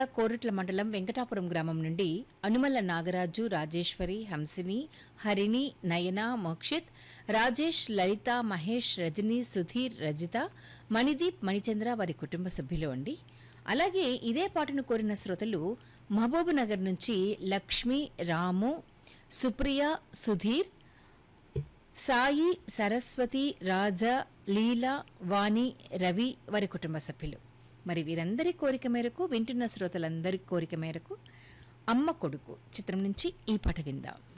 కోరుట్ల మండలం వెంకటాపురం గ్రామం నుండి అనుమల నాగరాజు రాజేశ్వరి హంసిని హరిణి నయన మోక్షిత్ రాజేష్ లలిత మహేష్ రజని సుధీర్ రజిత మణిదీప్ మణిచంద్ర వారి కుటుంబ సభ్యులు అండి అలాగే ఇదే పాటను కోరిన శ్రోతలు మహబూబ్ నగర్ నుంచి లక్ష్మి రాము సుప్రియ సుధీర్ సాయి సరస్వతి రాజా లీలా వాణి రవి వారి కుటుంబ సభ్యులు మరి వీరందరి కోరిక మేరకు వింటున్న శ్రోతలందరి కోరిక మేరకు అమ్మ కొడుకు చిత్రం నుంచి ఈ పాట విందాం